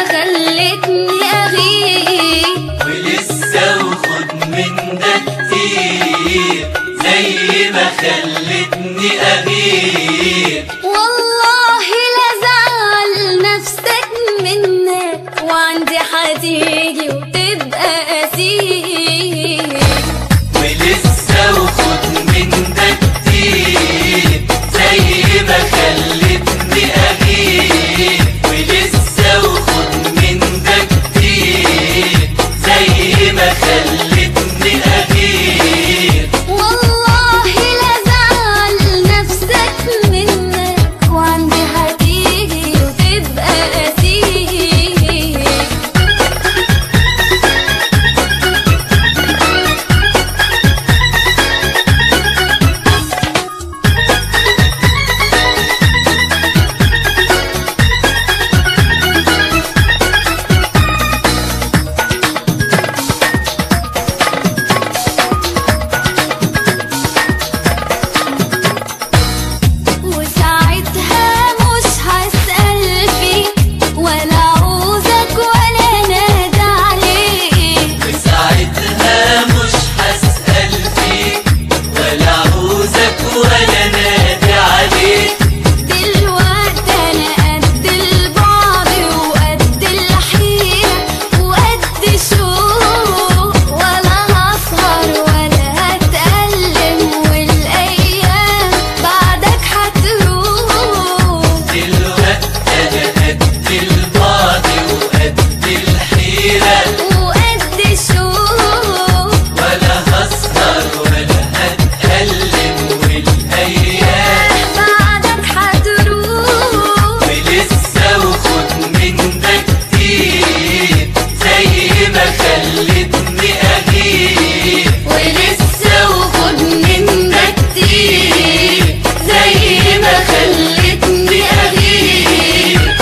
خلتني اغيب ولسه وخد من ده كتير زي ما خلتني أغير والله لا زعل نفسك منك وعندي هتيجي وتبقى اسير ولسه وخد من ده كتير زي ما خلتني أغير ولسه وخد من ده كتير زي ما خلتني أغير والله لا زعل نفسك منك وعندي هتيجي وتبقى اسير وساعتها مش هسأل فيك ولا عوزك ولا نادى عليك وساعتها مش هسأل فيك ولا عوزك ولا نادي عليك دلوقتي انا قد البعد وقد الحيرة وقد الشوق ولا هسهر ولا هتألم والايام بعدك هتروح دلوقتي أنا قد البعد وقد الحيرة وقد الشوق ولا هسهر ولا هتألم والأيام بعدك هتروح ولسه وخد من ده كتير زي ما خلتني أغير ولسه وخد من ده كتير زي ما خلتني اغير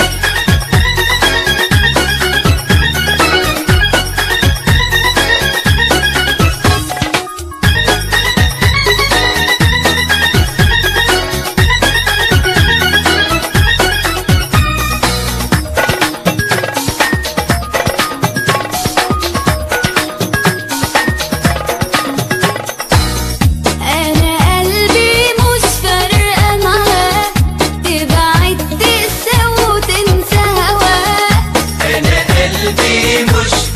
انا قلبي مش فارقه معاه تبعد تنسى وتنسى هواه أنا قلبي مش